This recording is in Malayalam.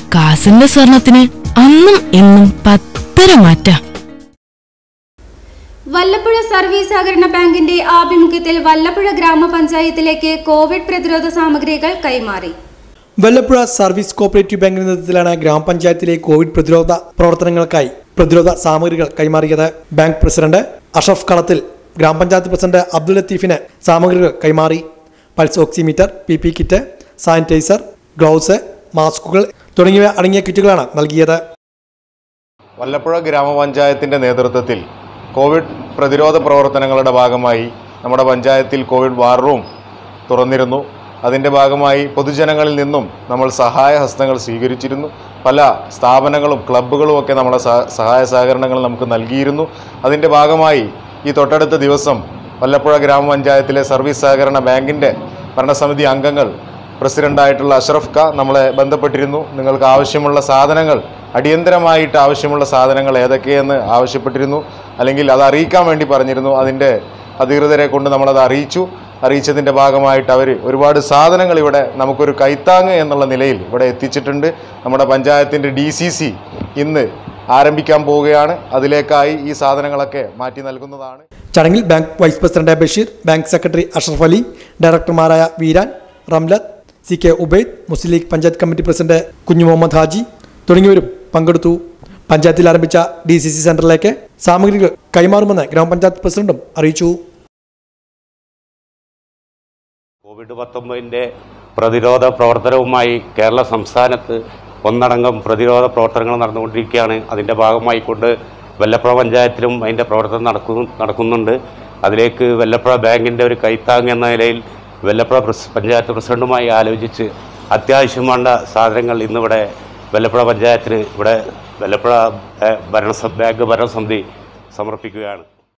കാസിന്റെ സ്വർണത്തിന് അന്നും എന്നും പത്തര മാറ്റാ വല്ലപ്പുഴ സർവീസ് സഹകരണ ബാങ്കിന്റെ ആഭിമുഖ്യത്തിൽ വല്ലപ്പുഴ ഗ്രാമപഞ്ചായത്തിലേക്ക് കോവിഡ് പ്രതിരോധ സാമഗ്രികൾ കൈമാറി വല്ലപ്പുഴ സർവീസ് കോപ്പറേറ്റീവ് ബാങ്കിന്റെ നേതൃത്വത്തിലാണ് ഗ്രാമപഞ്ചായത്തിലെ കോവിഡ് പ്രതിരോധ പ്രവർത്തനങ്ങൾക്കായി പ്രതിരോധ സാമഗ്രികൾ കൈമാറിയത് ബാങ്ക് പ്രസിഡന്റ് അഷഫ് കളത്തിൽ ഗ്രാമപഞ്ചായത്ത് പ്രസിഡന്റ് അബ്ദുൽ ലത്തീഫിന് സാമഗ്രികൾ കൈമാറി pulse oximeter P P kit sanitiser gloves മാസ്കുകൾ തുടങ്ങിയവ അടങ്ങിയ കിറ്റുകളാണ് നൽകിയത് വല്ലപ്പുഴ ഗ്രാമപഞ്ചായത്തിൻ്റെ നേതൃത്വത്തിൽ കോവിഡ് പ്രതിരോധ പ്രവർത്തനങ്ങളുടെ ഭാഗമായി നമ്മുടെ പഞ്ചായത്തിൽ കോവിഡ് വാർ റൂം തുറന്നിരുന്നു അതിൻ്റെ ഭാഗമായി പൊതുജനങ്ങളിൽ നിന്നും നമ്മൾ സഹായ ഹസ്തങ്ങൾ സ്വീകരിച്ചിരുന്നു പല സ്ഥാപനങ്ങളും ക്ലബ്ബുകളും ഒക്കെ നമ്മളെ സഹ- സഹായ സഹകരണങ്ങൾ നമുക്ക് നൽകിയിരുന്നു അതിൻ്റെ ഭാഗമായി ഈ തൊട്ടടുത്ത ദിവസം വല്ലപ്പുഴ ഗ്രാമപഞ്ചായത്തിലെ സർവീസ് സഹകരണ ബാങ്കിൻ്റെ ഭരണസമിതി അംഗങ്ങൾ പ്രസിഡൻ്റായിട്ടുള്ള അഷ്റഫ് ഖ നമ്മളെ ബന്ധപ്പെട്ടിരുന്നു നിങ്ങൾക്ക് ആവശ്യമുള്ള സാധനങ്ങൾ അടിയന്തരമായിട്ട് ആവശ്യമുള്ള സാധനങ്ങൾ ഏതൊക്കെയെന്ന് ആവശ്യപ്പെട്ടിരുന്നു അല്ലെങ്കിൽ അത് അറിയിക്കാൻ വേണ്ടി പറഞ്ഞിരുന്നു അതിൻ്റെ അധികൃതരെ കൊണ്ട് നമ്മളത് അറിയിച്ചു അറിയിച്ചതിൻ്റെ ഭാഗമായിട്ട് അവർ ഒരുപാട് സാധനങ്ങൾ ഇവിടെ നമുക്കൊരു കൈത്താങ് എന്നുള്ള നിലയിൽ ഇവിടെ എത്തിച്ചിട്ടുണ്ട് നമ്മുടെ പഞ്ചായത്തിൻ്റെ ഡി സി സി ഇന്ന് ആരംഭിക്കാൻ പോവുകയാണ് അതിലേക്കായി ഈ സാധനങ്ങളൊക്കെ മാറ്റി നൽകുന്നതാണ് ചടങ്ങിൽ bank vice president Basheer bank secretary Ashraf Ali ഡയറക്ടർമാരായ Veeran Ramlath C K Ubaid Muslim League panchayat committee president Kunhu Muhammad Haji തുടങ്ങിയവരും പങ്കെടുത്തു പഞ്ചായത്തിൽ ആരംഭിച്ച ഡി സി സി സെന്ററിലേക്ക് സാമഗ്രികൾ കൈമാറുമെന്ന് ഗ്രാമപഞ്ചായത്ത് പ്രസിഡന്റും അറിയിച്ചു കോവിഡ് പത്തൊമ്പതിൻ്റെ പ്രതിരോധ പ്രവർത്തനവുമായി കേരള സംസ്ഥാനത്ത് ഒന്നടങ്കം പ്രതിരോധ പ്രവർത്തനങ്ങൾ നടന്നുകൊണ്ടിരിക്കുകയാണ് അതിൻ്റെ ഭാഗമായിക്കൊണ്ട് വെല്ലപ്പുഴ പഞ്ചായത്തിലും അതിൻ്റെ പ്രവർത്തനം നടക്കുന്നു നടക്കുന്നുണ്ട് അതിലേക്ക് വെല്ലപ്പുഴ ബാങ്കിൻ്റെ ഒരു കൈത്താങ് എന്ന നിലയിൽ വെല്ലപ്പുഴ പ്രസ് പഞ്ചായത്ത് പ്രസിഡന്റുമായി ആലോചിച്ച് അത്യാവശ്യം വേണ്ട സാധനങ്ങൾ ഇന്നിവിടെ വെല്ലപ്പുഴ പഞ്ചായത്തിന് ഇവിടെ വെല്ലപ്പുഴ ഏഹ്, ഭരണ ബാങ്ക് ഭരണസമിതി സമർപ്പിക്കുകയാണ്